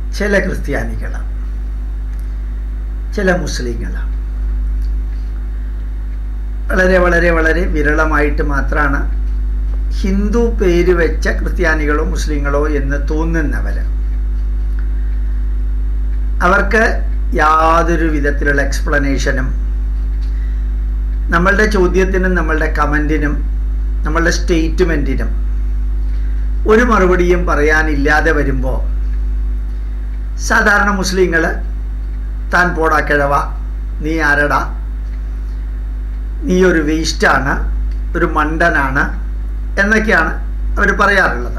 ചില ക്രിസ്ത്യാനികൾ ചില മുസ്ലിങ്ങൾ വളരെ വളരെ വളരെ വിരളമായിട്ട് മാത്രമാണ് ഹിന്ദു പേര് വെച്ച ക്രിസ്ത്യാനികളോ മുസ്ലിങ്ങളോ എന്ന് തോന്നുന്നവർ അവർക്ക് യാതൊരു വിധത്തിലുള്ള എക്സ്പ്ലനേഷനും നമ്മളുടെ ചോദ്യത്തിനും നമ്മളുടെ കമൻറ്റിനും നമ്മളുടെ സ്റ്റേറ്റ്മെൻറ്റിനും ഒരു മറുപടിയും പറയാനില്ലാതെ വരുമ്പോൾ സാധാരണ മുസ്ലിങ്ങൾ താൻ പോടാ കിഴവ നീ ആരടാ നീ ഒരു വേസ്റ്റാണ് ഒരു മണ്ടനാണ് എന്നൊക്കെയാണ് അവർ പറയാറുള്ളത്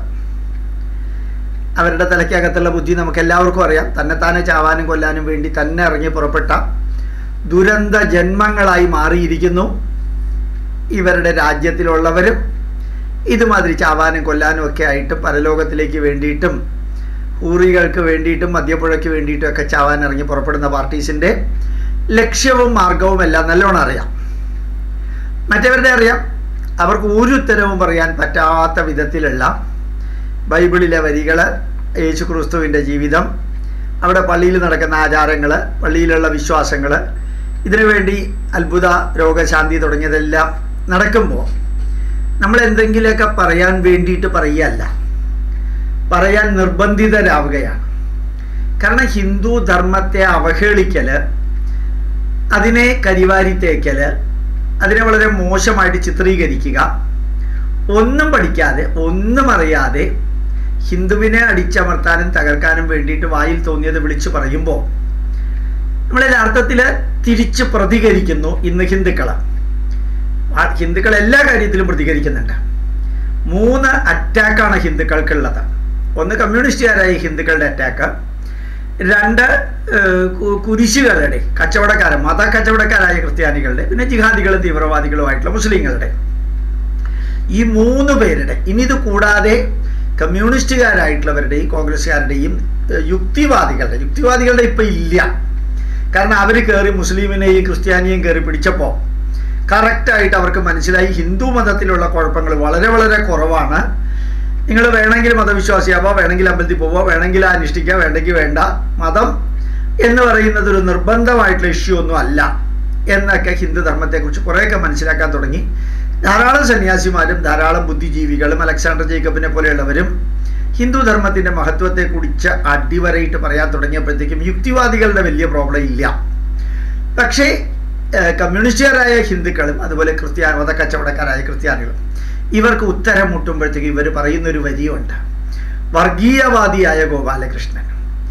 അവരുടെ തലയ്ക്കകത്തുള്ള ബുദ്ധി നമുക്ക് എല്ലാവർക്കും അറിയാം തന്നെത്താനെ ചാവാനും കൊല്ലാനും വേണ്ടി തന്നെ ഇറങ്ങി പുറപ്പെട്ട ദുരന്ത ജന്മങ്ങളായി മാറിയിരിക്കുന്നു ഇവരുടെ രാജ്യത്തിലുള്ളവരും ഇതുമാതിരി ചാവാനും കൊല്ലാനും ഒക്കെ ആയിട്ട് പരലോകത്തിലേക്ക് വേണ്ടിയിട്ടും ഊറികൾക്ക് വേണ്ടിയിട്ടും മദ്യപ്പുഴയ്ക്ക് വേണ്ടിയിട്ടും ഒക്കെ ചാവാൻ ഇറങ്ങി പുറപ്പെടുന്ന പാർട്ടീസിൻ്റെ ലക്ഷ്യവും മാർഗവും എല്ലാം നല്ലോണം അറിയാം മറ്റവരുടെ അറിയാം അവർക്ക് ഒരു ഉത്തരവും പറയാൻ പറ്റാത്ത വിധത്തിലുള്ള ബൈബിളിലെ വരികൾ യേശു ക്രിസ്തുവിൻ്റെ ജീവിതം അവിടെ പള്ളിയിൽ നടക്കുന്ന ആചാരങ്ങൾ പള്ളിയിലുള്ള വിശ്വാസങ്ങൾ ഇതിനുവേണ്ടി അത്ഭുത രോഗശാന്തി തുടങ്ങിയതെല്ലാം നടക്കുമ്പോൾ നമ്മൾ എന്തെങ്കിലുമൊക്കെ പറയാൻ വേണ്ടിയിട്ട് പറയുകയല്ല പറയാൻ നിർബന്ധിതരാവുകയാണ് കാരണം ഹിന്ദു ധർമ്മത്തെ അവഹേളിക്കൽ അതിനെ കരിവാരി തേക്കൽ അതിനെ വളരെ മോശമായിട്ട് ചിത്രീകരിക്കുക ഒന്നും പഠിക്കാതെ ഒന്നും അറിയാതെ ഹിന്ദുവിനെ അടിച്ചമർത്താനും തകർക്കാനും വേണ്ടിയിട്ട് വായിൽ തോന്നിയത് വിളിച്ചു പറയുമ്പോൾ നമ്മൾ യഥാർത്ഥത്തിൽ തിരിച്ച് പ്രതികരിക്കുന്നു ഇന്ന് ഹിന്ദുക്കൾ ഹിന്ദുക്കൾ എല്ലാ കാര്യത്തിലും പ്രതികരിക്കുന്നുണ്ട് മൂന്ന് അറ്റാക്കാണ് ഹിന്ദുക്കൾക്കുള്ളത് ഒന്ന് കമ്മ്യൂണിസ്റ്റുകാരായ ഹിന്ദുക്കളുടെ അറ്റാക്ക് രണ്ട് കുരിശുകാരുടെ കച്ചവടക്കാരൻ മത കച്ചവടക്കാരായ ക്രിസ്ത്യാനികളുടെ പിന്നെ ജിഹാദികളും തീവ്രവാദികളുമായിട്ടുള്ള മുസ്ലിങ്ങളുടെ ഈ മൂന്ന് പേരുടെ ഇനി ഇത് കൂടാതെ കമ്മ്യൂണിസ്റ്റുകാരായിട്ടുള്ളവരുടെയും കോൺഗ്രസ്സുകാരുടെയും യുക്തിവാദികളുടെ യുക്തിവാദികളുടെ ഇപ്പം ഇല്ല കാരണം അവർ കയറി മുസ്ലിമിനെയും ക്രിസ്ത്യാനിയെയും കയറി പിടിച്ചപ്പോൾ കറക്റ്റായിട്ട് അവർക്ക് മനസ്സിലായി ഹിന്ദു മതത്തിലുള്ള കുഴപ്പങ്ങൾ വളരെ വളരെ കുറവാണ് നിങ്ങൾ വേണമെങ്കിൽ മതവിശ്വാസിയാവാം വേണമെങ്കിൽ അമ്പലത്തിൽ പോവുക വേണമെങ്കിൽ അനുഷ്ഠിക്കുക വേണ്ടെങ്കിൽ വേണ്ട മതം എന്ന് പറയുന്നത് ഒരു നിർബന്ധമായിട്ടുള്ള ഇഷ്യൂ ഒന്നും അല്ല എന്നൊക്കെ ഹിന്ദു ധർമ്മത്തെക്കുറിച്ച് കുറേയൊക്കെ മനസ്സിലാക്കാൻ തുടങ്ങി ധാരാളം സന്യാസിമാരും ധാരാളം ബുദ്ധിജീവികളും അലക്സാണ്ടർ ജേക്കബിനെ പോലെയുള്ളവരും ഹിന്ദു ധർമ്മത്തിൻ്റെ മഹത്വത്തെ കുറിച്ച് അടിവരയിട്ട് പറയാൻ തുടങ്ങിയപ്പോഴത്തേക്കും യുക്തിവാദികളുടെ വലിയ പ്രോബ്ലം ഇല്ല പക്ഷേ കമ്മ്യൂണിസ്റ്റുകാരായ ഹിന്ദുക്കളും അതുപോലെ ക്രിസ്ത്യാനി മതക്കച്ചവടക്കാരായ ക്രിസ്ത്യാനികളും ഇവർക്ക് ഉത്തരം മുട്ടുമ്പോഴത്തേക്ക് ഇവർ പറയുന്നൊരു വരിയുണ്ട് വർഗീയവാദിയായ ഗോപാലകൃഷ്ണൻ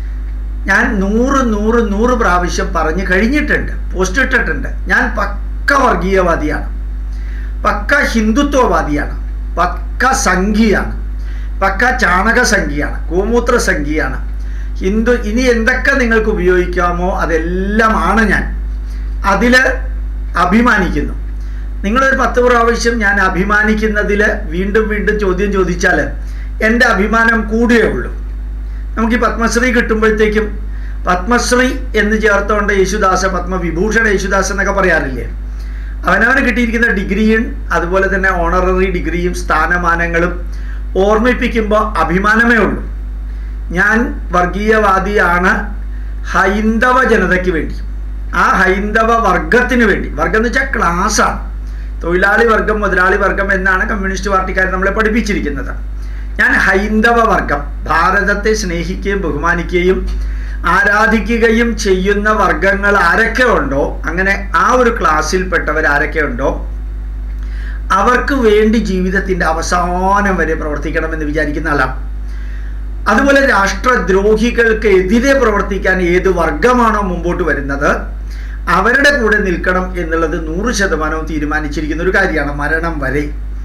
ഞാൻ നൂറ് നൂറ് നൂറ് പ്രാവശ്യം പറഞ്ഞു കഴിഞ്ഞിട്ടുണ്ട് പോസ്റ്റ് ഇട്ടിട്ടുണ്ട് ഞാൻ പക്ക വർഗീയവാദിയാണ് പക്ക ഹിന്ദുത്വവാദിയാണ് പക്ക സംഘിയാണ് പക്ക ചാണക സംഖ്യയാണ് ഗോമൂത്ര സംഖ്യയാണ് ഹിന്ദു ഇനി എന്തൊക്കെ നിങ്ങൾക്ക് ഉപയോഗിക്കാമോ അതെല്ലാമാണ് ഞാൻ അതിൽ അഭിമാനിക്കുന്നു നിങ്ങളൊരു പത്ത് പ്രാവശ്യം ഞാൻ അഭിമാനിക്കുന്നതിൽ വീണ്ടും വീണ്ടും ചോദ്യം ചോദിച്ചാൽ എൻ്റെ അഭിമാനം കൂടിയേ ഉള്ളൂ നമുക്ക് ഈ പത്മശ്രീ കിട്ടുമ്പോഴത്തേക്കും പത്മശ്രീ എന്ന് ചേർത്തുകൊണ്ട് യേശുദാസ പത്മവിഭൂഷൺ യേശുദാസ് എന്നൊക്കെ പറയാറില്ലേ അവനവന് കിട്ടിയിരിക്കുന്ന ഡിഗ്രിയും അതുപോലെ തന്നെ ഓണററി ഡിഗ്രിയും സ്ഥാനമാനങ്ങളും ഓർമ്മിപ്പിക്കുമ്പോൾ അഭിമാനമേ ഉള്ളൂ ഞാൻ വർഗീയവാദിയാണ് ഹൈന്ദവ ജനതയ്ക്ക് വേണ്ടി ആ ഹൈന്ദവ വർഗത്തിന് വേണ്ടി വർഗം എന്ന് വെച്ചാൽ ക്ലാസ്സാണ് തൊഴിലാളി വർഗം മുതലാളി വർഗം എന്നാണ് കമ്മ്യൂണിസ്റ്റ് പാർട്ടിക്കാർ നമ്മളെ പഠിപ്പിച്ചിരിക്കുന്നത് ഞാൻ ഹൈന്ദവ വർഗം ഭാരതത്തെ സ്നേഹിക്കുകയും ബഹുമാനിക്കുകയും ആരാധിക്കുകയും ചെയ്യുന്ന വർഗങ്ങൾ ആരൊക്കെ ഉണ്ടോ അങ്ങനെ ആ ഒരു ക്ലാസ്സിൽപ്പെട്ടവർ ആരൊക്കെ ഉണ്ടോ അവർക്ക് വേണ്ടി ജീവിതത്തിൻ്റെ അവസാനം വരെ പ്രവർത്തിക്കണമെന്ന് വിചാരിക്കുന്ന ആളാണ് അതുപോലെ രാഷ്ട്രദ്രോഹികൾക്ക് എതിരെ പ്രവർത്തിക്കാൻ ഏത് വർഗമാണോ മുമ്പോട്ട് വരുന്നത് അവരുടെ കൂടെ നിൽക്കണം എന്നുള്ളത് നൂറ് ശതമാനവും തീരുമാനിച്ചിരിക്കുന്ന ഒരു കാര്യമാണ് മരണം വരെ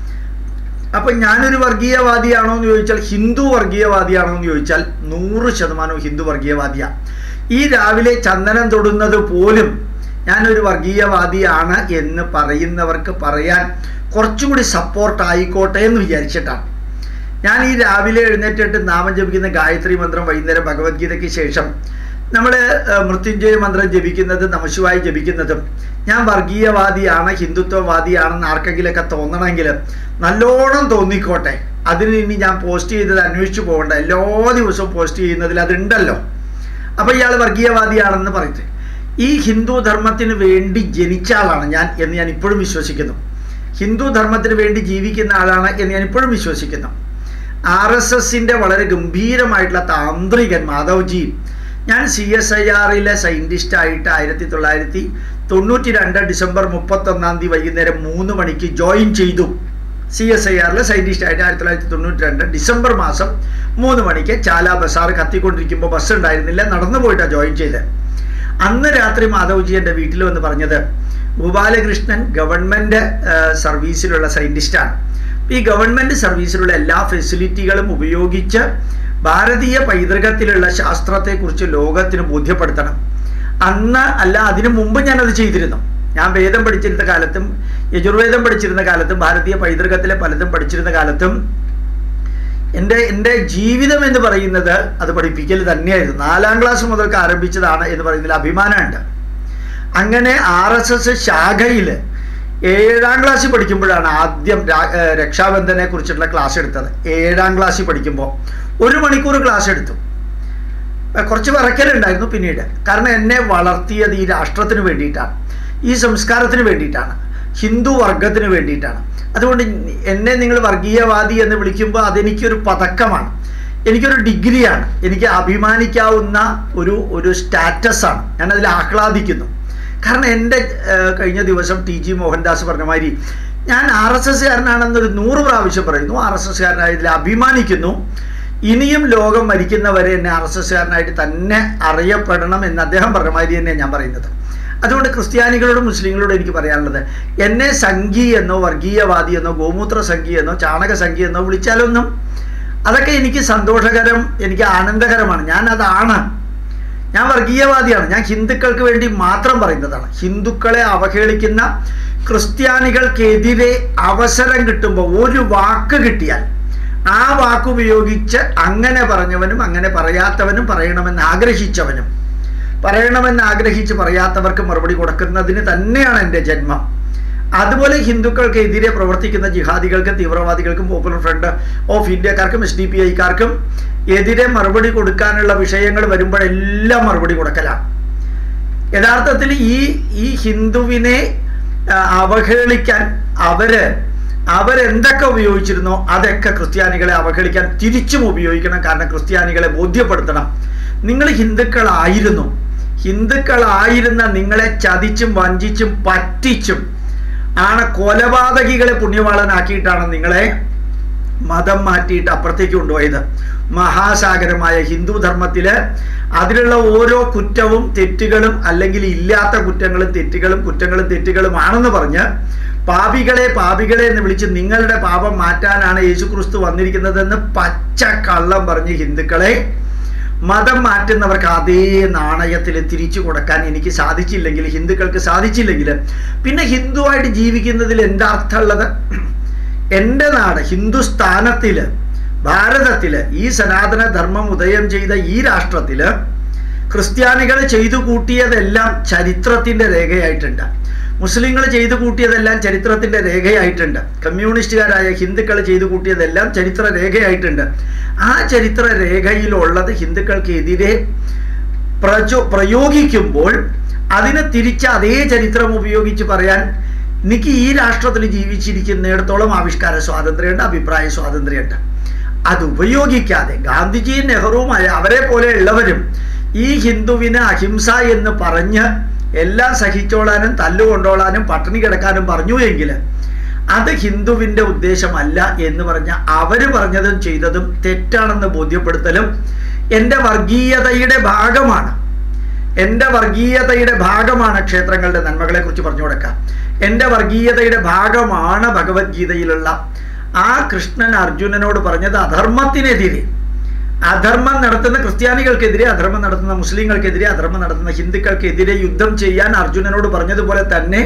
അപ്പൊ ഞാനൊരു വർഗീയവാദിയാണോ എന്ന് ചോദിച്ചാൽ ഹിന്ദു വർഗീയവാദിയാണോ എന്ന് ചോദിച്ചാൽ നൂറ് ശതമാനവും ഹിന്ദു വർഗീയവാദിയാണ് ഈ രാവിലെ ചന്ദനം തൊടുന്നത് പോലും ഞാനൊരു വർഗീയവാദിയാണ് എന്ന് പറയുന്നവർക്ക് പറയാൻ കുറച്ചുകൂടി സപ്പോർട്ട് ആയിക്കോട്ടെ എന്ന് വിചാരിച്ചിട്ടാണ് ഞാൻ ഈ രാവിലെ എഴുന്നേറ്റിട്ട് നാമം ജപിക്കുന്ന ഗായത്രി മന്ത്രം വൈകുന്നേരം ഭഗവത്ഗീതയ്ക്ക് ശേഷം നമ്മൾ മൃത്യുഞ്ജയ മന്ത്രം ജപിക്കുന്നത് നമശിവായി ജപിക്കുന്നതും ഞാൻ വർഗീയവാദിയാണ് ഹിന്ദുത്വവാദിയാണെന്ന് ആർക്കെങ്കിലൊക്കെ തോന്നണമെങ്കിൽ നല്ലോണം തോന്നിക്കോട്ടെ അതിന് ഇനി ഞാൻ പോസ്റ്റ് ചെയ്തത് അന്വേഷിച്ചു പോകണ്ട എല്ലാ ദിവസവും പോസ്റ്റ് ചെയ്യുന്നതിൽ അതുണ്ടല്ലോ അപ്പോൾ ഇയാൾ വർഗീയവാദിയാണെന്ന് പറയുന്നത് ഈ ഹിന്ദു ധർമ്മത്തിന് വേണ്ടി ജനിച്ച ആളാണ് ഞാൻ എന്ന് ഞാൻ ഇപ്പോഴും വിശ്വസിക്കുന്നു ഹിന്ദു ധർമ്മത്തിന് വേണ്ടി ജീവിക്കുന്ന ആളാണ് എന്ന് ഞാൻ ഇപ്പോഴും വിശ്വസിക്കുന്നു ആർ എസ് എസിൻ്റെ വളരെ ഗംഭീരമായിട്ടുള്ള താന്ത്രികൻ മാധവ്ജി ഞാൻ സി എസ് ഐ ആറിലെ സയൻറ്റിസ്റ്റായിട്ട് ആയിരത്തി തൊള്ളായിരത്തി തൊണ്ണൂറ്റി രണ്ട് ഡിസംബർ മുപ്പത്തൊന്നാം തീയതി വൈകുന്നേരം മൂന്ന് മണിക്ക് ജോയിൻ ചെയ്തു സി എസ് ഐ ആറിലെ സയൻറ്റിസ്റ്റായിട്ട് ആയിരത്തി തൊള്ളായിരത്തി തൊണ്ണൂറ്റി രണ്ട് ഡിസംബർ മാസം മൂന്ന് മണിക്ക് ചാല ബസാർ കത്തിക്കൊണ്ടിരിക്കുമ്പോൾ ബസ് ഉണ്ടായിരുന്നില്ല നടന്നു പോയിട്ടാണ് ജോയിൻ ചെയ്തത് അന്ന് രാത്രി മാധവ്ജി എൻ്റെ വീട്ടിൽ വന്ന് പറഞ്ഞത് ഗോപാലകൃഷ്ണൻ ഗവൺമെൻറ് സർവീസിലുള്ള സയൻറ്റിസ്റ്റാണ് ഈ ഗവൺമെൻറ് സർവീസിലുള്ള എല്ലാ ഫെസിലിറ്റികളും ഉപയോഗിച്ച് ഭാരതീയ പൈതൃകത്തിലുള്ള ശാസ്ത്രത്തെക്കുറിച്ച് ലോകത്തിന് ബോധ്യപ്പെടുത്തണം അന്ന് അല്ല അതിനു മുമ്പ് ഞാനത് ചെയ്തിരുന്നു ഞാൻ വേദം പഠിച്ചിരുന്ന കാലത്തും യജുർവേദം പഠിച്ചിരുന്ന കാലത്തും ഭാരതീയ പൈതൃകത്തിലെ പലതും പഠിച്ചിരുന്ന കാലത്തും എൻ്റെ എൻ്റെ ജീവിതം എന്ന് പറയുന്നത് അത് പഠിപ്പിക്കൽ തന്നെയായിരുന്നു നാലാം ക്ലാസ് മുതൽക്ക് ആരംഭിച്ചതാണ് എന്ന് പറയുന്നതിൽ അഭിമാനമുണ്ട് അങ്ങനെ ആർ എസ് എസ് ശാഖയിൽ ഏഴാം ക്ലാസ്സിൽ പഠിക്കുമ്പോഴാണ് ആദ്യം രക്ഷാബന്ധനെ കുറിച്ചുള്ള ക്ലാസ് എടുത്തത് ഏഴാം ക്ലാസ്സിൽ പഠിക്കുമ്പോൾ ഒരു മണിക്കൂർ ക്ലാസ് എടുത്തു കുറച്ച് വിറക്കലുണ്ടായിരുന്നു പിന്നീട് കാരണം എന്നെ വളർത്തിയത് ഈ രാഷ്ട്രത്തിന് വേണ്ടിയിട്ടാണ് ഈ സംസ്കാരത്തിന് വേണ്ടിയിട്ടാണ് ഹിന്ദു വർഗത്തിന് വേണ്ടിയിട്ടാണ് അതുകൊണ്ട് എന്നെ നിങ്ങൾ വർഗീയവാദി എന്ന് വിളിക്കുമ്പോൾ അതെനിക്കൊരു പതക്കമാണ് എനിക്കൊരു ഡിഗ്രിയാണ് എനിക്ക് അഭിമാനിക്കാവുന്ന ഒരു ഒരു സ്റ്റാറ്റസാണ് ഞാനതിൽ ആഹ്ലാദിക്കുന്നു കാരണം എൻ്റെ കഴിഞ്ഞ ദിവസം ടി ജി മോഹൻദാസ് പറഞ്ഞ മാതിരി ഞാൻ ആർ എസ് എസ്സുകാരനാണെന്നൊരു നൂറ് പ്രാവശ്യം പറയുന്നു ആർ എസ് എസ്സുകാരനായതിൽ അഭിമാനിക്കുന്നു ഇനിയും ലോകം മരിക്കുന്നവരെ എന്നെ ആർ എസ് എസ്സുകാരനായിട്ട് തന്നെ അറിയപ്പെടണം എന്ന് അദ്ദേഹം പറഞ്ഞ മാതിരി തന്നെ ഞാൻ പറയുന്നത് അതുകൊണ്ട് ക്രിസ്ത്യാനികളോടും മുസ്ലിങ്ങളോടും എനിക്ക് പറയാനുള്ളത് എന്നെ സംഘി എന്നോ വർഗീയവാദി എന്നോ ഗോമൂത്ര സംഘി എന്നോ ചാണക സംഘി എന്നോ വിളിച്ചാലൊന്നും അതൊക്കെ എനിക്ക് സന്തോഷകരം എനിക്ക് ആനന്ദകരമാണ് ഞാൻ അതാണ് ഞാൻ വർഗീയവാദിയാണ് ഞാൻ ഹിന്ദുക്കൾക്ക് വേണ്ടി മാത്രം പറയുന്നതാണ് ഹിന്ദുക്കളെ അവഹേളിക്കുന്ന ക്രിസ്ത്യാനികൾക്കെതിരെ അവസരം കിട്ടുമ്പോൾ ഒരു വാക്ക് കിട്ടിയാൽ ആ വാക്കുപയോഗിച്ച് അങ്ങനെ പറഞ്ഞവനും അങ്ങനെ പറയാത്തവനും പറയണമെന്ന് ആഗ്രഹിച്ചവനും പറയണമെന്ന് ആഗ്രഹിച്ച് പറയാത്തവർക്ക് മറുപടി കൊടുക്കുന്നതിന് തന്നെയാണ് എൻ്റെ ജന്മം അതുപോലെ ഹിന്ദുക്കൾക്കെതിരെ പ്രവർത്തിക്കുന്ന ജിഹാദികൾക്കും തീവ്രവാദികൾക്കും പോപ്പുലർ ഫ്രണ്ട് ഓഫ് ഇന്ത്യക്കാർക്കും എസ് ഡി പി ഐക്കാർക്കും എതിരെ മറുപടി കൊടുക്കാനുള്ള വിഷയങ്ങൾ വരുമ്പോഴെല്ലാം മറുപടി കൊടുക്കലാണ് യഥാർത്ഥത്തിൽ ഈ ഈ ഹിന്ദുവിനെ അവഹേളിക്കാൻ അവര് അവരെന്തൊക്കെ ഉപയോഗിച്ചിരുന്നോ അതൊക്കെ ക്രിസ്ത്യാനികളെ അവഹേളിക്കാൻ തിരിച്ചും ഉപയോഗിക്കണം കാരണം ക്രിസ്ത്യാനികളെ ബോധ്യപ്പെടുത്തണം നിങ്ങൾ ഹിന്ദുക്കളായിരുന്നു ഹിന്ദുക്കളായിരുന്ന നിങ്ങളെ ചതിച്ചും വഞ്ചിച്ചും പറ്റിച്ചും ആണ് കൊലപാതകികളെ പുണ്യവാളനാക്കിയിട്ടാണ് നിങ്ങളെ മതം മാറ്റിയിട്ട് അപ്പുറത്തേക്ക് കൊണ്ടുപോയത് മഹാസാഗരമായ ഹിന്ദു ധർമ്മത്തില് അതിലുള്ള ഓരോ കുറ്റവും തെറ്റുകളും അല്ലെങ്കിൽ ഇല്ലാത്ത കുറ്റങ്ങളും തെറ്റുകളും കുറ്റങ്ങളും തെറ്റുകളുമാണെന്ന് പറഞ്ഞ് പാപികളെ പാപികളെ എന്ന് വിളിച്ച് നിങ്ങളുടെ പാപം മാറ്റാനാണ് യേശുക്രിസ്തു വന്നിരിക്കുന്നതെന്ന് പച്ച കള്ളം പറഞ്ഞ് ഹിന്ദുക്കളെ മതം മാറ്റുന്നവർക്ക് അതേ നാണയത്തിൽ തിരിച്ചു കൊടുക്കാൻ എനിക്ക് സാധിച്ചില്ലെങ്കിൽ ഹിന്ദുക്കൾക്ക് സാധിച്ചില്ലെങ്കിൽ പിന്നെ ഹിന്ദുവായിട്ട് ജീവിക്കുന്നതിൽ എന്താ അർത്ഥമുള്ളത് എൻ്റെ നാട് ഹിന്ദുസ്ഥാനത്തിൽ ഭാരതത്തിൽ ഈ സനാതന ധർമ്മം ഉദയം ചെയ്ത ഈ രാഷ്ട്രത്തിൽ ക്രിസ്ത്യാനികൾ ചെയ്തു കൂട്ടിയതെല്ലാം ചരിത്രത്തിൻ്റെ രേഖയായിട്ടുണ്ട് മുസ്ലിങ്ങൾ ചെയ്തു കൂട്ടിയതെല്ലാം ചരിത്രത്തിൻ്റെ രേഖയായിട്ടുണ്ട് കമ്മ്യൂണിസ്റ്റുകാരായ ഹിന്ദുക്കൾ ചെയ്തു കൂട്ടിയതെല്ലാം ചരിത്ര രേഖയായിട്ടുണ്ട് ആ ചരിത്ര രേഖയിലുള്ളത് ഹിന്ദുക്കൾക്കെതിരെ പ്രചോ പ്രയോഗിക്കുമ്പോൾ അതിനെ തിരിച്ച് അതേ ചരിത്രം ഉപയോഗിച്ച് പറയാൻ എനിക്ക് ഈ രാഷ്ട്രത്തിൽ ജീവിച്ചിരിക്കുന്നിടത്തോളം ആവിഷ്കാര സ്വാതന്ത്ര്യമുണ്ട് അഭിപ്രായ സ്വാതന്ത്ര്യമുണ്ട് അത് ഉപയോഗിക്കാതെ ഗാന്ധിജിയും നെഹ്റുവും അവരെ പോലെ ഉള്ളവരും ഈ ഹിന്ദുവിന് അഹിംസ എന്ന് പറഞ്ഞ് എല്ലാം സഹിച്ചോളാനും തല്ലുകൊണ്ടോളാനും പട്ടിണി കിടക്കാനും പറഞ്ഞു എങ്കിൽ അത് ഹിന്ദുവിൻ്റെ ഉദ്ദേശമല്ല എന്ന് പറഞ്ഞ അവര് പറഞ്ഞതും ചെയ്തതും തെറ്റാണെന്ന് ബോധ്യപ്പെടുത്തലും എൻ്റെ വർഗീയതയുടെ ഭാഗമാണ് എൻ്റെ വർഗീയതയുടെ ഭാഗമാണ് ക്ഷേത്രങ്ങളുടെ നന്മകളെ കുറിച്ച് പറഞ്ഞു കൊടുക്കുക എൻ്റെ വർഗീയതയുടെ ഭാഗമാണ് ഭഗവത്ഗീതയിലുള്ള ആ കൃഷ്ണൻ അർജുനനോട് പറഞ്ഞത് അധർമ്മത്തിനെതിരെ അധർമ്മം നടത്തുന്ന ക്രിസ്ത്യാനികൾക്കെതിരെ അധർമ്മം നടത്തുന്ന മുസ്ലിങ്ങൾക്കെതിരെ അധർമ്മം നടത്തുന്ന ഹിന്ദുക്കൾക്കെതിരെ യുദ്ധം ചെയ്യാൻ അർജുനനോട് പറഞ്ഞതുപോലെ തന്നെ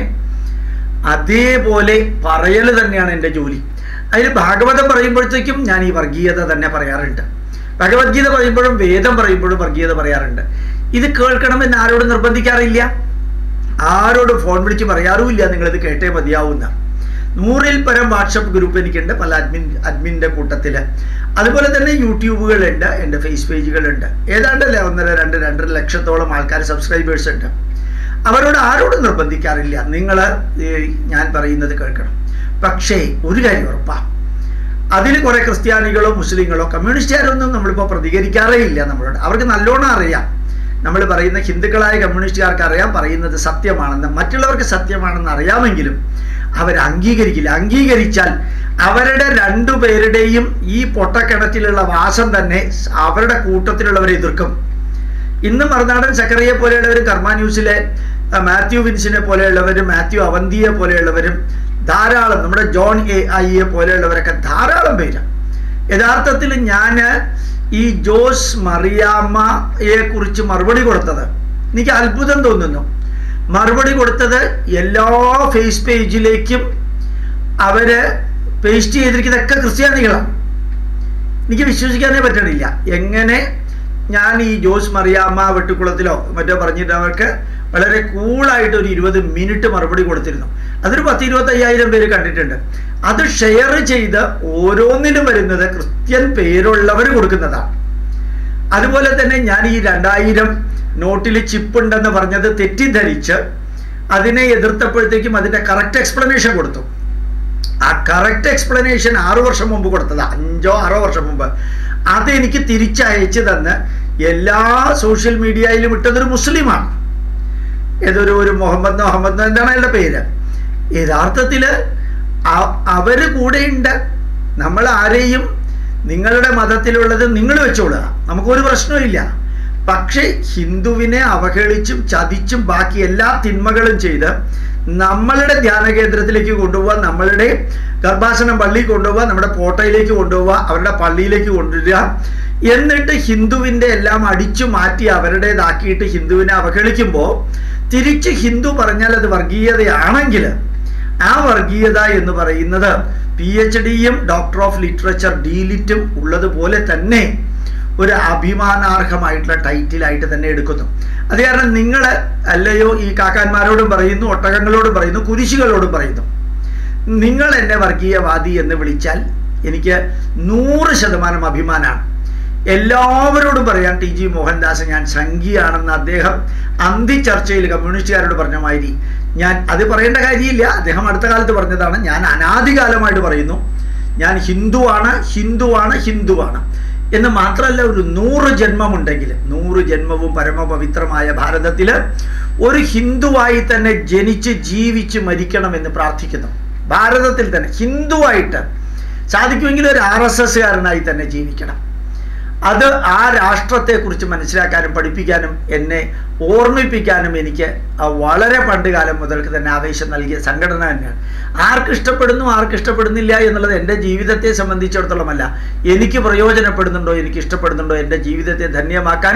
അതേപോലെ പറയൽ തന്നെയാണ് എൻ്റെ ജോലി അതിൽ ഭാഗവതം പറയുമ്പോഴത്തേക്കും ഞാൻ ഈ വർഗീയത തന്നെ പറയാറുണ്ട് ഭഗവത്ഗീത പറയുമ്പോഴും വേദം പറയുമ്പോഴും വർഗീയത പറയാറുണ്ട് ഇത് കേൾക്കണമെന്ന് ആരോടും നിർബന്ധിക്കാറില്ല ആരോടും ഫോൺ വിളിച്ച് പറയാറുമില്ല നിങ്ങളിത് കേട്ടേ മതിയാവുന്ന നൂറിൽ പരം വാട്സപ്പ് ഗ്രൂപ്പ് എനിക്കുണ്ട് പല അഡ്മിൻ അഡ്മിൻ്റെ കൂട്ടത്തിൽ അതുപോലെ തന്നെ യൂട്യൂബുകളുണ്ട് എൻ്റെ ഫേസ് പേജുകളുണ്ട് ഏതാണ്ടല്ലേ ഒന്നര രണ്ട് രണ്ടര ലക്ഷത്തോളം ആൾക്കാർ സബ്സ്ക്രൈബേഴ്സ് ഉണ്ട് അവരോട് ആരോടും നിർബന്ധിക്കാറില്ല നിങ്ങൾ ഞാൻ പറയുന്നത് കേൾക്കണം പക്ഷേ ഒരു കാര്യം ഉറപ്പാണ് അതിൽ കുറേ ക്രിസ്ത്യാനികളോ മുസ്ലിങ്ങളോ കമ്മ്യൂണിസ്റ്റുകാരൊന്നും നമ്മളിപ്പോൾ പ്രതികരിക്കാറേ ഇല്ല നമ്മളോട് അവർക്ക് നല്ലോണം അറിയാം നമ്മൾ പറയുന്ന ഹിന്ദുക്കളായ കമ്മ്യൂണിസ്റ്റുകാർക്ക് അറിയാം പറയുന്നത് സത്യമാണെന്ന് മറ്റുള്ളവർക്ക് സത്യമാണെന്ന് അറിയാമെങ്കിലും അവർ അംഗീകരിക്കില്ല അംഗീകരിച്ചാൽ അവരുടെ രണ്ടു പേരുടെയും ഈ പൊട്ടക്കിണറ്റിലുള്ള വാസം തന്നെ അവരുടെ കൂട്ടത്തിലുള്ളവരെ എതിർക്കും ഇന്ന് മറുനാടൻ ചക്കറിയെ പോലെയുള്ളവരും കർമ്മ ന്യൂസിലെ മാത്യു വിൻസിനെ പോലെയുള്ളവരും മാത്യു അവന്തിയെ പോലെയുള്ളവരും ധാരാളം നമ്മുടെ ജോൺ എ ഐയെ പോലെയുള്ളവരൊക്കെ ധാരാളം പേര് യഥാർത്ഥത്തിൽ ഞാൻ ഈ ജോസ് മറിയാമ്മയെ കുറിച്ച് മറുപടി കൊടുത്തത് എനിക്ക് അത്ഭുതം തോന്നുന്നു മറുപടി കൊടുത്തത് എല്ലാ ഫേസ് പേജിലേക്കും അവര് പേസ്റ്റ് ചെയ്തിരിക്കുന്നതൊക്കെ ക്രിസ്ത്യാനികളാണ് എനിക്ക് വിശ്വസിക്കാനേ പറ്റണില്ല എങ്ങനെ ഞാൻ ഈ ജോസ് മറിയാമ്മ വെട്ടുക്കുളത്തിലോ മറ്റോ പറഞ്ഞിട്ട് അവർക്ക് വളരെ കൂളായിട്ട് ഒരു ഇരുപത് മിനിറ്റ് മറുപടി കൊടുത്തിരുന്നു അതൊരു പത്ത് ഇരുപത്തി അയ്യായിരം പേര് കണ്ടിട്ടുണ്ട് അത് ഷെയർ ചെയ്ത് ഓരോന്നിനും വരുന്നത് ക്രിസ്ത്യൻ പേരുള്ളവർ കൊടുക്കുന്നതാണ് അതുപോലെ തന്നെ ഞാൻ ഈ രണ്ടായിരം നോട്ടിൽ ചിപ്പ് ഉണ്ടെന്ന് പറഞ്ഞത് തെറ്റിദ്ധരിച്ച് അതിനെ എതിർത്തപ്പോഴത്തേക്കും അതിന്റെ കറക്റ്റ് എക്സ്പ്ലനേഷൻ കൊടുത്തു ആ കറക്റ്റ് എക്സ്പ്ലനേഷൻ ആറു വർഷം മുമ്പ് കൊടുത്തത് അഞ്ചോ ആറോ വർഷം മുമ്പ് അതെനിക്ക് തിരിച്ചയച്ചു തന്ന് എല്ലാ സോഷ്യൽ മീഡിയയിലും ഇട്ടതൊരു മുസ്ലിമാണ് ഏതൊരു ഒരു മുഹമ്മദ് മുഹമ്മദ് എന്താണ് അയാളുടെ പേര് യഥാർത്ഥത്തിൽ അവര് കൂടെയുണ്ട് നമ്മൾ ആരെയും നിങ്ങളുടെ മതത്തിലുള്ളത് നിങ്ങൾ വെച്ചോളുക നമുക്കൊരു പ്രശ്നമില്ല പക്ഷേ ഹിന്ദുവിനെ അവഹേളിച്ചും ചതിച്ചും ബാക്കി എല്ലാ തിന്മകളും ചെയ്ത് നമ്മളുടെ ധ്യാന കേന്ദ്രത്തിലേക്ക് കൊണ്ടുപോവുക നമ്മളുടെ ഗർഭാസനം പള്ളി കൊണ്ടുപോവുക നമ്മുടെ പോട്ടയിലേക്ക് കൊണ്ടുപോവുക അവരുടെ പള്ളിയിലേക്ക് കൊണ്ടുവരിക എന്നിട്ട് ഹിന്ദുവിൻ്റെ എല്ലാം അടിച്ചു മാറ്റി അവരുടേതാക്കിയിട്ട് ഹിന്ദുവിനെ അവഹേളിക്കുമ്പോൾ തിരിച്ച് ഹിന്ദു പറഞ്ഞാൽ അത് വർഗീയതയാണെങ്കിൽ ആ വർഗീയത എന്ന് പറയുന്നത് പി എച്ച് ഡിയും ഡോക്ടർ ഓഫ് ലിറ്ററേച്ചർ ഡീലിറ്റും ഉള്ളതുപോലെ തന്നെ ഒരു അഭിമാനാർഹമായിട്ടുള്ള ടൈറ്റിലായിട്ട് തന്നെ എടുക്കുന്നു അത് കാരണം നിങ്ങൾ അല്ലയോ ഈ കാക്കാന്മാരോടും പറയുന്നു ഒട്ടകങ്ങളോടും പറയുന്നു കുരിശുകളോടും പറയുന്നു നിങ്ങൾ എന്നെ വർഗീയവാദി എന്ന് വിളിച്ചാൽ എനിക്ക് നൂറ് ശതമാനം അഭിമാനമാണ് എല്ലാവരോടും പറയാം ടി ജി മോഹൻദാസ് ഞാൻ സംഘിയാണെന്ന് അദ്ദേഹം അന്തി ചർച്ചയിൽ കമ്മ്യൂണിസ്റ്റുകാരോട് പറഞ്ഞ മാതിരി ഞാൻ അത് പറയേണ്ട കാര്യമില്ല അദ്ദേഹം അടുത്ത കാലത്ത് പറഞ്ഞതാണ് ഞാൻ അനാദികാലമായിട്ട് പറയുന്നു ഞാൻ ഹിന്ദുവാണ് ഹിന്ദുവാണ് ഹിന്ദുവാണ് എന്ന് മാത്രമല്ല ഒരു നൂറ് ജന്മമുണ്ടെങ്കിൽ നൂറ് ജന്മവും പരമപവിത്രമായ ഭാരതത്തിൽ ഒരു ഹിന്ദുവായി തന്നെ ജനിച്ച് ജീവിച്ച് മരിക്കണമെന്ന് പ്രാർത്ഥിക്കുന്നു ഭാരതത്തിൽ തന്നെ ഹിന്ദുവായിട്ട് സാധിക്കുമെങ്കിൽ ഒരു ആർ എസ് എസ്സുകാരനായി തന്നെ ജീവിക്കണം അത് ആ രാഷ്ട്രത്തെക്കുറിച്ച് മനസ്സിലാക്കാനും പഠിപ്പിക്കാനും എന്നെ ഓർമ്മിപ്പിക്കാനും എനിക്ക് വളരെ പണ്ട് കാലം മുതൽക്ക് തന്നെ ആവേശം നൽകിയ സംഘടന തന്നെയാണ് ആർക്ക് ഇഷ്ടപ്പെടുന്നു ആർക്ക് ഇഷ്ടപ്പെടുന്നില്ല എന്നുള്ളത് എൻ്റെ ജീവിതത്തെ സംബന്ധിച്ചിടത്തോളമല്ല എനിക്ക് പ്രയോജനപ്പെടുന്നുണ്ടോ എനിക്ക് ഇഷ്ടപ്പെടുന്നുണ്ടോ എൻ്റെ ജീവിതത്തെ ധന്യമാക്കാൻ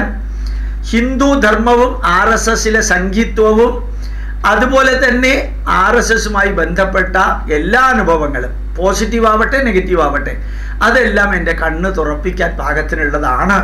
ഹിന്ദു ധർമ്മവും ആർ എസ് എസിലെ സംഘിത്വവും അതുപോലെ തന്നെ ആർ എസ് എസുമായി ബന്ധപ്പെട്ട എല്ലാ അനുഭവങ്ങളും പോസിറ്റീവ് ആവട്ടെ നെഗറ്റീവ് ആവട്ടെ അതെല്ലാം എൻ്റെ കണ്ണ് തുറപ്പിക്കാൻ പാകത്തിനുള്ളതാണ്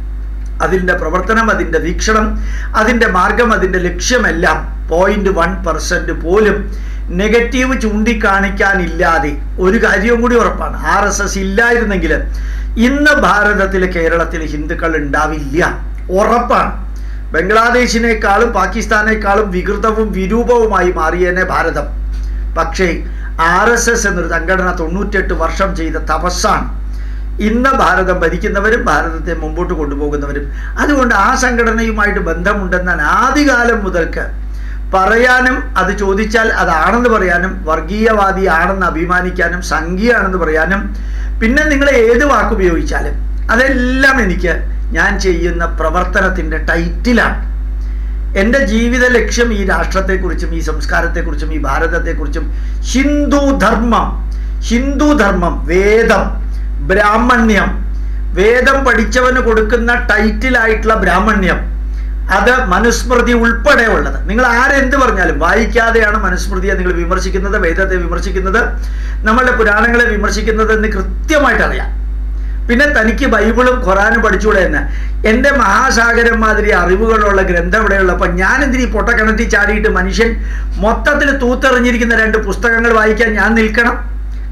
അതിൻ്റെ പ്രവർത്തനം അതിൻ്റെ വീക്ഷണം അതിൻ്റെ മാർഗം അതിൻ്റെ ലക്ഷ്യമെല്ലാം പോയിന്റ് വൺ പെർസെൻറ്റ് പോലും നെഗറ്റീവ് ചൂണ്ടിക്കാണിക്കാനില്ലാതെ ഒരു കാര്യവും കൂടി ഉറപ്പാണ് ആർ എസ് എസ് ഇല്ലായിരുന്നെങ്കിൽ ഇന്ന് ഭാരതത്തിൽ കേരളത്തിൽ ഹിന്ദുക്കൾ ഉണ്ടാവില്ല ഉറപ്പാണ് ബംഗ്ലാദേശിനേക്കാളും പാകിസ്ഥാനേക്കാളും വികൃതവും വിരൂപവുമായി മാറിയേനെ ഭാരതം പക്ഷേ ആർ എസ് എസ് എന്നൊരു സംഘടന തൊണ്ണൂറ്റെട്ട് വർഷം ചെയ്ത തപസ്സാണ് ഇന്ന് ഭാരതം ഭരിക്കുന്നവരും ഭാരതത്തെ മുമ്പോട്ട് കൊണ്ടുപോകുന്നവരും അതുകൊണ്ട് ആ സംഘടനയുമായിട്ട് ബന്ധമുണ്ടെന്ന ആദ്യകാലം മുതൽക്ക് പറയാനും അത് ചോദിച്ചാൽ അതാണെന്ന് പറയാനും വർഗീയവാദി ആണെന്ന് അഭിമാനിക്കാനും സംഘീയാണെന്ന് പറയാനും പിന്നെ നിങ്ങൾ ഏത് വാക്കുപയോഗിച്ചാലും അതെല്ലാം എനിക്ക് ഞാൻ ചെയ്യുന്ന പ്രവർത്തനത്തിൻ്റെ ടൈറ്റിലാണ് എൻ്റെ ജീവിത ലക്ഷ്യം ഈ രാഷ്ട്രത്തെക്കുറിച്ചും ഈ സംസ്കാരത്തെക്കുറിച്ചും ഈ ഭാരതത്തെക്കുറിച്ചും ഹിന്ദു ധർമ്മം ഹിന്ദു ധർമ്മം വേദം ബ്രാഹ്മണ്യം വേദം പഠിച്ചവന് കൊടുക്കുന്ന ടൈറ്റിലായിട്ടുള്ള ബ്രാഹ്മണ്യം അത് മനുസ്മൃതി ഉൾപ്പെടെ ഉള്ളത് നിങ്ങൾ ആരെന്ത് പറഞ്ഞാലും വായിക്കാതെയാണ് മനുസ്മൃതിയെ നിങ്ങൾ വിമർശിക്കുന്നത് വേദത്തെ വിമർശിക്കുന്നത് നമ്മളുടെ പുരാണങ്ങളെ വിമർശിക്കുന്നത് എന്ന് കൃത്യമായിട്ട് അറിയാം പിന്നെ തനിക്ക് ബൈബിളും ഖുറാനും പഠിച്ചുകൂടെ എന്ന് എൻ്റെ മഹാസാഗരം മാതിരി അറിവുകളുള്ള ഗ്രന്ഥം ഇവിടെയുള്ളപ്പോൾ ഞാൻ എന്തിനീ പൊട്ടക്കിണറ്റി ചാടിയിട്ട് മനുഷ്യൻ മൊത്തത്തിൽ തൂത്തെറിഞ്ഞിരിക്കുന്ന രണ്ട് പുസ്തകങ്ങൾ വായിക്കാൻ ഞാൻ നിൽക്കണം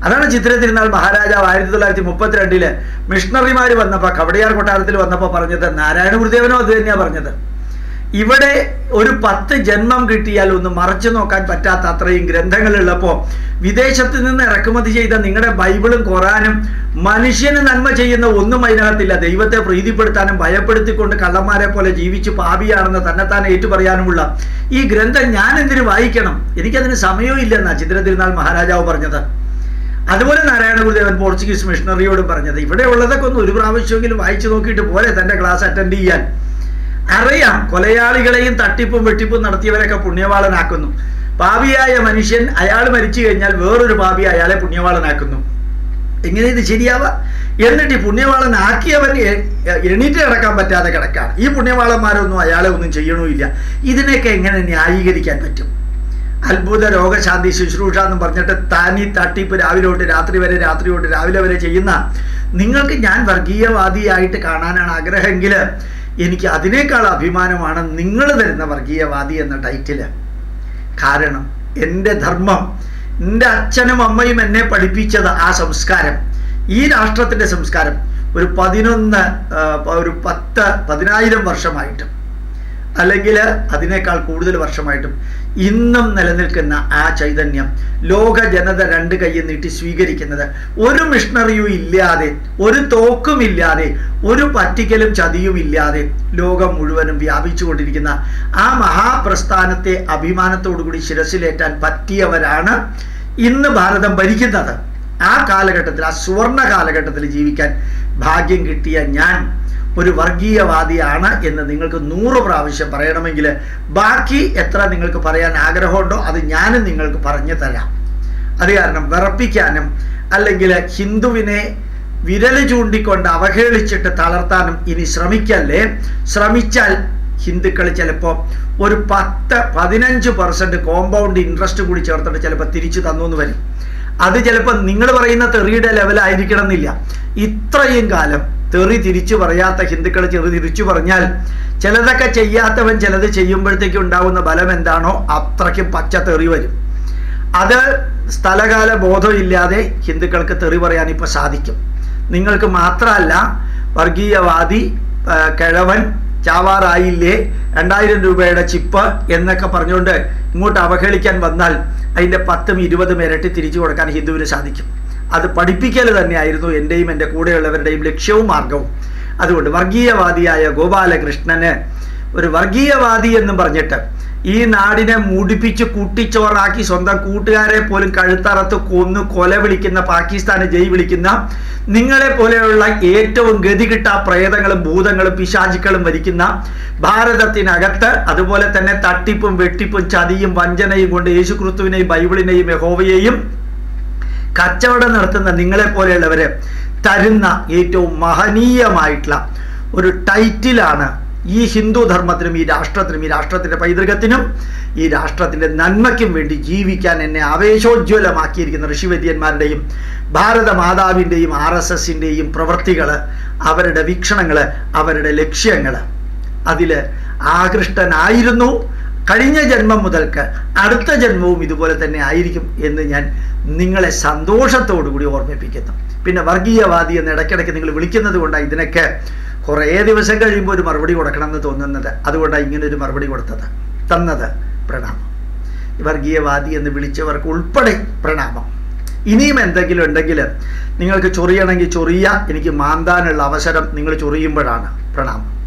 അതാണ് ചിത്ര തിരുനാൾ മഹാരാജാവ് ആയിരത്തി തൊള്ളായിരത്തി മുപ്പത്തിരണ്ടില് മിഷണറിമാർ വന്നപ്പോൾ കവടിയാർ കൊട്ടാരത്തിൽ വന്നപ്പോൾ പറഞ്ഞത് നാരായണ ഗുരുദേവനോ അത് തന്നെയാണ് പറഞ്ഞത് ഇവിടെ ഒരു പത്ത് ജന്മം കിട്ടിയാൽ ഒന്ന് മറച്ചു നോക്കാൻ പറ്റാത്ത അത്രയും ഗ്രന്ഥങ്ങളുള്ളപ്പോൾ വിദേശത്ത് നിന്ന് ഇറക്കുമതി ചെയ്ത നിങ്ങളുടെ ബൈബിളും ഖുറാനും മനുഷ്യന് നന്മ ചെയ്യുന്ന ഒന്നും അതിനകത്തില്ല ദൈവത്തെ പ്രീതിപ്പെടുത്താനും ഭയപ്പെടുത്തിക്കൊണ്ട് കള്ളന്മാരെ പോലെ ജീവിച്ച് പാപിയാണെന്ന് തന്നെത്താൻ ഏറ്റുപറയാനുമുള്ള ഈ ഗ്രന്ഥം ഞാൻ എന്തിനു വായിക്കണം എനിക്കതിന് സമയവും ഇല്ലെന്നാ ചിത്ര തിരുനാൾ മഹാരാജാവ് പറഞ്ഞത് അതുപോലെ നാരായണ ഗുരുദേവൻ പോർച്ചുഗീസ് മിഷണറിയോടും പറഞ്ഞത് ഇവിടെ ഉള്ളതൊക്കെ ഒന്ന് ഒരു പ്രാവശ്യമെങ്കിലും വായിച്ചു നോക്കിയിട്ട് പോലെ തന്റെ ക്ലാസ് അറ്റൻഡ് ചെയ്യാൻ അറിയാം കൊലയാളികളെയും തട്ടിപ്പും വെട്ടിപ്പും നടത്തിയവരൊക്കെ പുണ്യവാളനാക്കുന്നു പാപിയായ മനുഷ്യൻ അയാൾ മരിച്ചു കഴിഞ്ഞാൽ വേറൊരു പാപി അയാളെ പുണ്യവാളനാക്കുന്നു എങ്ങനെ ഇത് ശരിയാവുക എന്നിട്ട് ഈ പുണ്യവാളനാക്കിയവൻ എ- എണീറ്റ് കിടക്കാൻ പറ്റാതെ കിടക്കാണ് ഈ പുണ്യവാളന്മാരൊന്നും അയാളെ ഒന്നും ചെയ്യണമില്ല ഇതിനെയൊക്കെ എങ്ങനെ ന്യായീകരിക്കാൻ പറ്റും അത്ഭുത രോഗശാന്തി ശുശ്രൂഷ എന്ന് പറഞ്ഞിട്ട് താനി തട്ടിപ്പ് രാവിലെ തൊട്ട് രാത്രി വരെ രാത്രി തൊട്ട് രാവിലെ വരെ ചെയ്യുന്ന നിങ്ങൾക്ക് ഞാൻ വർഗീയവാദിയായിട്ട് കാണാനാണ് ആഗ്രഹമെങ്കിൽ എനിക്ക് അതിനേക്കാൾ അഭിമാനമാണ് നിങ്ങൾ തരുന്ന വർഗീയവാദി എന്ന ടൈറ്റില് കാരണം എൻ്റെ ധർമ്മം എൻ്റെ അച്ഛനും അമ്മയും എന്നെ പഠിപ്പിച്ചത് ആ സംസ്കാരം ഈ രാഷ്ട്രത്തിൻ്റെ സംസ്കാരം ഒരു പതിനൊന്ന് ആ, ഒരു പത്ത് പതിനായിരം വർഷമായിട്ടും അല്ലെങ്കിൽ അതിനേക്കാൾ കൂടുതൽ വർഷമായിട്ടും ഇന്നും നിലനിൽക്കുന്ന ആ ചൈതന്യം ലോക ജനത രണ്ട് കൈയും നീട്ടി സ്വീകരിക്കുന്നത് ഒരു മിഷണറിയും ഇല്ലാതെ ഒരു തോക്കും ഇല്ലാതെ ഒരു പറ്റിക്കലും ചതിയും ഇല്ലാതെ ലോകം മുഴുവനും വ്യാപിച്ചു കൊണ്ടിരിക്കുന്ന ആ മഹാപ്രസ്ഥാനത്തെ അഭിമാനത്തോടുകൂടി ശിരസിലേറ്റാൻ പറ്റിയവരാണ് ഇന്ന് ഭാരതം ഭരിക്കുന്നത് ആ കാലഘട്ടത്തിൽ ആ സുവർണ കാലഘട്ടത്തിൽ ജീവിക്കാൻ ഭാഗ്യം കിട്ടിയ ഞാൻ ഒരു വർഗീയവാദിയാണ് എന്ന് നിങ്ങൾക്ക് നൂറ് പ്രാവശ്യം പറയണമെങ്കിൽ ബാക്കി എത്ര നിങ്ങൾക്ക് പറയാൻ ആഗ്രഹമുണ്ടോ അത് ഞാനും നിങ്ങൾക്ക് പറഞ്ഞു തരാം അത് കാരണം വിറപ്പിക്കാനും അല്ലെങ്കിൽ ഹിന്ദുവിനെ വിരൽ ചൂണ്ടിക്കൊണ്ട് അവഹേളിച്ചിട്ട് തളർത്താനും ഇനി ശ്രമിക്കല്ലേ ശ്രമിച്ചാൽ ഹിന്ദുക്കൾ ചിലപ്പോൾ ഒരു പത്ത് പതിനഞ്ച് പെർസെൻറ്റ് കോമ്പൗണ്ട് ഇൻട്രസ്റ്റ് കൂടി ചേർത്തിട്ട് ചിലപ്പോൾ തിരിച്ചു തന്നു എന്ന് വരും അത് ചിലപ്പോൾ നിങ്ങൾ പറയുന്ന തെറിയുടെ ലെവലായിരിക്കണം എന്നില്ല ഇത്രയും കാലം തെറി തിരിച്ചു പറയാത്ത ഹിന്ദുക്കൾ ചെറു തിരിച്ചു പറഞ്ഞാൽ ചിലതൊക്കെ ചെയ്യാത്തവൻ ചിലത് ചെയ്യുമ്പോഴത്തേക്ക് ഉണ്ടാകുന്ന ബലം എന്താണോ അത്രയ്ക്കും പച്ച തെറി വരും അത് സ്ഥലകാല ബോധമില്ലാതെ ഹിന്ദുക്കൾക്ക് തെറി പറയാൻ ഇപ്പൊ സാധിക്കും നിങ്ങൾക്ക് മാത്രമല്ല വർഗീയവാദി ആ, കിഴവൻ ചാവാറായില്ലേ രണ്ടായിരം രൂപയുടെ ചിപ്പ് എന്നൊക്കെ പറഞ്ഞുകൊണ്ട് ഇങ്ങോട്ട് അവഹേളിക്കാൻ വന്നാൽ അതിൻ്റെ പത്തും ഇരുപതും ഇരട്ടി തിരിച്ചു കൊടുക്കാൻ ഹിന്ദുവിന് സാധിക്കും അത് പഠിപ്പിക്കൽ തന്നെയായിരുന്നു എൻ്റെയും എൻ്റെ കൂടെയുള്ളവരുടെയും ലക്ഷ്യവും മാർഗവും അതുകൊണ്ട് വർഗീയവാദിയായ ഗോപാലകൃഷ്ണന് ഒരു വർഗീയവാദി എന്നും പറഞ്ഞിട്ട് ഈ നാടിനെ മൂടിപ്പിച്ച് കൂട്ടിച്ചോറാക്കി സ്വന്തം കൂട്ടുകാരെ പോലും കഴുത്തറത്ത് കൊന്ന് കൊല വിളിക്കുന്ന പാകിസ്ഥാനെ ജയ് വിളിക്കുന്ന നിങ്ങളെ പോലെയുള്ള ഏറ്റവും ഗതികിട്ട പ്രേതങ്ങളും ഭൂതങ്ങളും പിശാചുക്കളും ഭരിക്കുന്ന ഭാരതത്തിനകത്ത് അതുപോലെ തന്നെ തട്ടിപ്പും വെട്ടിപ്പും ചതിയും വഞ്ചനയും കൊണ്ട് യേശുക്രിസ്തുവിനെയും ബൈബിളിനെയും യഹോവയെയും കച്ചവടം നടത്തുന്ന നിങ്ങളെ പോലെയുള്ളവര് തരുന്ന ഏറ്റവും മഹനീയമായിട്ടുള്ള ഒരു ടൈറ്റിലാണ് ഈ ഹിന്ദു ധർമ്മത്തിനും ഈ രാഷ്ട്രത്തിനും ഈ രാഷ്ട്രത്തിന്റെ പൈതൃകത്തിനും ഈ രാഷ്ട്രത്തിന്റെ നന്മയ്ക്കും വേണ്ടി ജീവിക്കാൻ എന്നെ ആവേശോജ്വലമാക്കിയിരിക്കുന്ന ഋഷിവര്യന്മാരുടെയും ഭാരത മാതാവിൻ്റെയും ആർ എസ് എസിൻ്റെയും പ്രവൃത്തികൾ അവരുടെ വീക്ഷണങ്ങൾ അവരുടെ ലക്ഷ്യങ്ങൾ അതിൽ ആകൃഷ്ടനായിരുന്നു കഴിഞ്ഞ ജന്മം മുതൽക്ക് അടുത്ത ജന്മവും ഇതുപോലെ തന്നെ ആയിരിക്കും എന്ന് ഞാൻ നിങ്ങളെ സന്തോഷത്തോടു കൂടി ഓർമ്മിപ്പിക്കുന്നു പിന്നെ വർഗീയവാദി എന്ന് ഇടയ്ക്കിടയ്ക്ക് നിങ്ങൾ വിളിക്കുന്നത് കൊണ്ടാണ് ഇതിനൊക്കെ കുറേ ദിവസം കഴിയുമ്പോൾ ഒരു മറുപടി കൊടുക്കണം എന്ന് തോന്നുന്നത് അതുകൊണ്ടാണ് ഇങ്ങനെ ഒരു മറുപടി കൊടുത്തത് തന്നത് പ്രണാമം വർഗീയവാദി എന്ന് വിളിച്ചവർക്ക് ഉൾപ്പെടെ പ്രണാമം ഇനിയും എന്തെങ്കിലും ഉണ്ടെങ്കിൽ നിങ്ങൾക്ക് ചൊറിയണമെങ്കിൽ ചൊറിയ എനിക്ക് മാന്താനുള്ള അവസരം നിങ്ങൾ ചൊറിയുമ്പോഴാണ് പ്രണാമം